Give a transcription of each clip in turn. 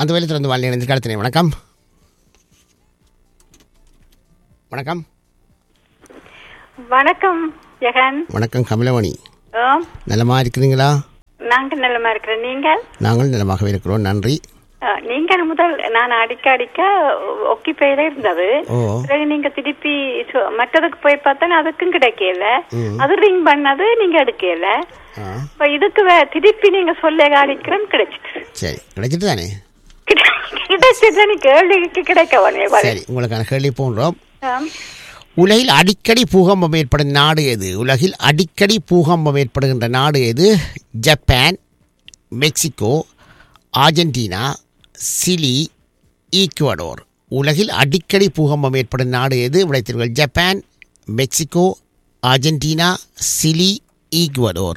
அந்த வேலை திறந்து வாழ் இணைந்து கடத்தினேன் வணக்கம் வணக்கம் வணக்கம் ஜெகன் வணக்கம் கமலவணி ஓம் நலமா இருக்கிறீங்களா நாங்க நல்லமா இருக்கிறேன் நீங்கள் நாங்கள் நலமாகவே இருக்கிறோம் நன்றி அஹ், நீங்கள் முதல் நான் அடிக்க அடிக்க ஒக்கிப்பையில இருந்தது ஓ பிறகு நீங்க திருப்பி சொ- மற்றதுக்கு போய் பார்த்தா அதுக்கும் கிடைக்கல ம். அது ரிங் பண்ணது நீங்க எடுக்கல ஆ இப்ப இதுக்கு வே- திருப்பி நீங்க சொல்ல அடிக்கிறேன் கிடைச்சிட்டு சரி கிடைச்சிட்டு தானே கிடைச்சிட்டு நீ கேள்விக்கு கிடைக்க உடனே பாரு. சரி உங்களுக்கான கேள்வி போன்றோம் ஆம். உலகில் அடிக்கடி பூகம்பம் ஏற்படும் நாடு எது உலகில் அடிக்கடி பூகம்பம் ஏற்படுகின்ற நாடு எது Japan Mexico Argentina Chile Ecuador உலகில் அடிக்கடி பூகம்பம் ஏற்படும் நாடு எது விளைத்தீர்கள் Japan Mexico Argentina Chile Ecuador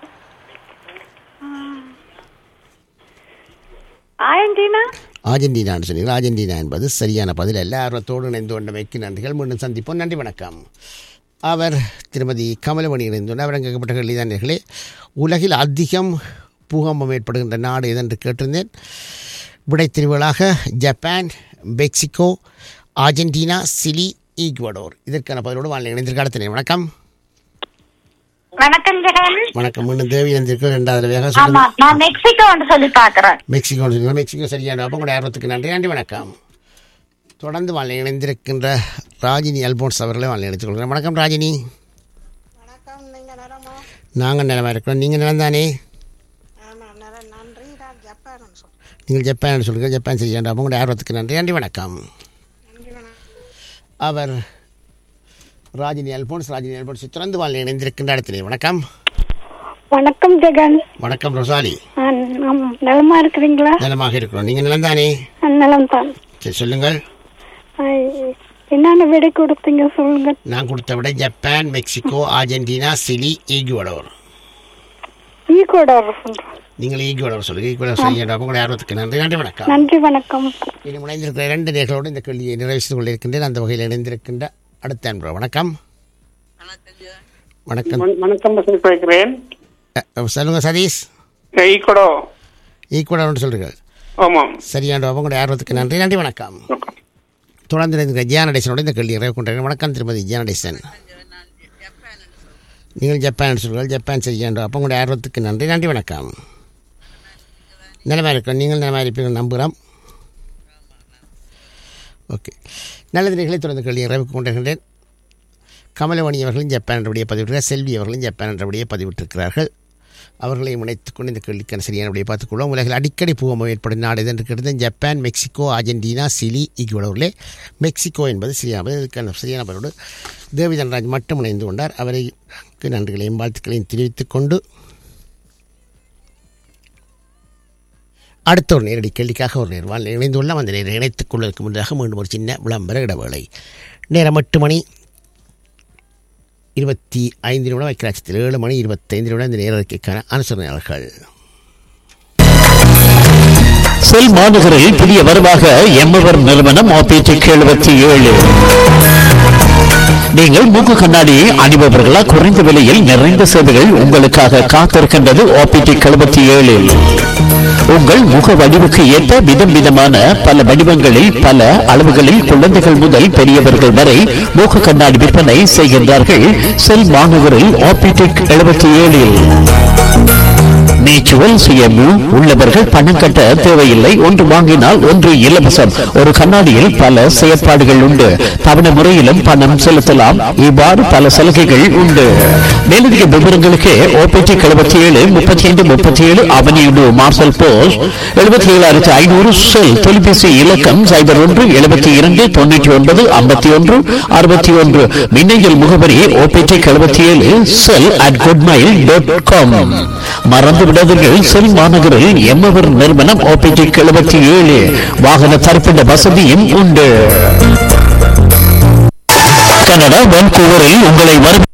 ஆயண்டினா ஆர்ஜென்டினான்னு சொன்னீர்கள் ஆர்ஜென்டினா என்பது சரியான பதில் அல்ல ஆர்வத்தோடு இணைந்து கொண்டமைக்கு நன்றிகள் மீண்டும் சந்திப்போம் நன்றி வணக்கம் அவர் திருமதி கமலமணி இணைந்துள்ள அவர் கேட்கப்பட்ட கேள்விதானர்களே உலகில் அதிகம் பூகம்பம் ஏற்படுகின்ற நாடு எதென்று கேட்டிருந்தேன் விடை திருவிழாக Japan Mexico Argentina Chile Ecuador இதற்கான பதிலோடு வாழ்க்கை இணைந்திருக்காடத்தினேன் வணக்கம் வணக்கம் ஜெகன் வணக்கம் மீண்டும் தேவி இணைந்திருக்க ரெண்டாவது தடவையாக ஆமா சொல்லுங்கள் நான் மெக்சிகோன்னு சொல்லி பாக்குறேன் மெக்சிகோ சொன்னீங்க. மெக்சிகோ சரியான அப்போ உங்களுடைய ஆர்வத்துக்கு நன்றி நன்றி வணக்கம் தொடர்ந்து வாழ் இணைந்திருக்கின்ற ராஜினி அல்போன்ஸ் அவர்களை வாழ் இணைத்துக் கொள்கிறேன் வணக்கம் ராஜினி வணக்கம் நீங்க நேரமா நாங்கள் நிலமா இருக்கிறோம் நீங்கள் நிலந்தானே ஆமா நேர நன்றி நான் ஜப்பான் சொல்றேன் நீங்கள் ஜப்பான் சொல்லுங்கள் ஜப்பான் சரியான அப்போ உங்களுடைய ஆர்வத்துக்கு நன்றி நன்றி வணக்கம் நன்றி வணக்கம் அவர் ராஜினி அல்போன்ஸ் ராஜினி அல்போன்ஸ் தொடர்ந்து வாழ் இணைந்திருக்கின்ற இடத்திலே வணக்கம் வணக்கம் ஜெகன் வணக்கம் ரொசாலி நலமா இருக்கிறீங்களா நலமாக இருக்கிறோம் நீங்கள் நிலந்தானே நலம் தான் சரி சொல்லுங்கள் என்னென்ன விடை கொடுத்தீங்க சொல்லுங்க நான் கொடுத்த விட Japan Mexico Argentina Chile Ecuador Ecuador சொல்றேன் நீங்கள் ஈக்குவலர் சொல்லுங்கள் ஈக்குவலர் செய்ய உங்களுடைய ஆர்வத்துக்கு நன்றி நன்றி வணக்கம் நன்றி வணக்கம் இனி இணைந்திருக்கிற இரண்டு நேர்களோடு இந்த கேள்வியை நிறைவு செய்து கொண்டிருக்கின்றேன் அந்த வகையில் இணைந்திருக்கின்ற அடுத்த அன்பு வணக்கம் வணக்கம் வண- வணக்கம் வசந்த் பேசுகிறேன் அ, அ, சொல்லுங்க சதீஷ் ஈக்கடோ ஈக்குவலர் சொல்லுங்கள் ஆமாம் சரியான உங்களுடைய ஆர்வத்துக்கு நன்றி நன்றி வணக்கம் தொடர்ந்து இணைந்திருக்கிற ஜியானடேசனோட இந்த கேள்வியை நிறைவு கொண்டிருக்கிறேன் வணக்கம் திருமதி ஜியானடேசன் நீங்கள் ஜப்பான் சொல்லுங்கள் ஜப்பான் சரியான அப்போ உங்களுடைய ஆர்வத்துக்கு நன்றி நன்றி வணக்கம் நிலமாக இருக்கிறோம் நீங்கள் நிலமாக இருப்பீர்கள் நம்புகிறோம் ஓகே நல்லது நிகழ்ச்சி தொடர்ந்து கேள்வி நிறைவுக்கு கொண்டிருக்கின்றேன் கமலவாணி அவர்களும் ஜப்பான் என்றபடியே பதிவிட்டிருக்கிறார் செல்வி அவர்களும் ஜப்பான் என்றபடியே பதிவிட்டிருக்கிறார்கள் அவர்களை இணைத்துக் கொண்டு இந்த கேள்விக்கான சரியான விடையை பார்த்துக்கொள்வோம் உலகில் அடிக்கடி பூகம்பம் ஏற்படும் நாடு எது என்று கேட்டது ஜப்பான் மெக்சிகோ அர்ஜென்டினா சிலி இக்குவளூரிலே மெக்சிகோ என்பது சரியான இதற்கான சரியான பதிலோடு தேவி தனராஜ் மட்டும் இணைந்து கொண்டார் அவரைக்கு நன்றிகளையும் வாழ்த்துக்களையும் தெரிவித்துக் கொண்டு அடுத்த ஒரு நேரடி கேள்விக்காக ஒரு நேர்வால் இணைந்துள்ளோம் அந்த நேரம் இணைத்துக் கொள்வதற்கு முன்னதாக மீண்டும் ஒரு சின்ன விளம்பர இடைவேளை நேரம் எட்டு மணி இருபத்தி ஐந்து நிமிடம் வைக்கராட்சத்தில் ஏழு மணி இருபத்தைந்து நிமிடம் இந்த நேரத்திற்கான அனுசரணையாளர்கள் செல் மாநகரில் புதிய வரவாக எம்மவர் நிறுவனம் ஆபிடிக் எழுபத்தி ஏழு நீங்கள் மூக்கு கண்ணாடி அணிபவர்களா குறைந்த விலையில் நிறைந்த சேவைகள் உங்களுக்காக காத்திருக்கின்றது ஆபிடிக் எழுபத்தி ஏழில் உங்கள் முக வடிவுக்கு ஏற்ப விதம் விதமான பல வடிவங்களில் பல அளவுகளில் குழந்தைகள் முதல் பெரியவர்கள் வரை மூக்கு கண்ணாடி விற்பனை செய்கின்றார்கள் செல் மாநகரில் ஆபிடிக் எழுபத்தி ஏழில் நேச்சுரல் சுயமு உள்ளவர்கள் பணம் கட்ட தேவையில்லை ஒன்று வாங்கினால் ஒன்று இலவசம் ஒரு கண்ணாடியில் பல செயற்பாடுகள் உண்டு தவணை முறையிலும் பணம் செலுத்தலாம் இவ்வாறு பல சலுகைகள் உண்டு மேலதிக விவரங்களுக்கு ஓபிடி எழுபத்தி ஏழு முப்பத்தி ஐந்து முப்பத்தி ஏழு அவனியுடு மார்சல் போஸ்ட் எழுபத்தி ஏழாயிரத்தி ஐநூறு செல் தொலைபேசி இலக்கம் சைபர் ஒன்று எழுபத்தி இரண்டு தொண்ணூற்றி ஒன்பது ஐம்பத்தி ஒன்று அறுபத்தி ஒன்று மின்னஞ்சல் முகவரி ஓபிடி எழுபத்தி ஏழு cell at good mail dot com மறந்து விடாதீர்கள் செல் மாநகரில் எம்மவர் நிறுவனம் ஓபிடி எழுபத்தி ஏழு வாகன தரிப்பிட வசதியும் உண்டு கனடா வான்கூவரில் உங்களை வரவேற்க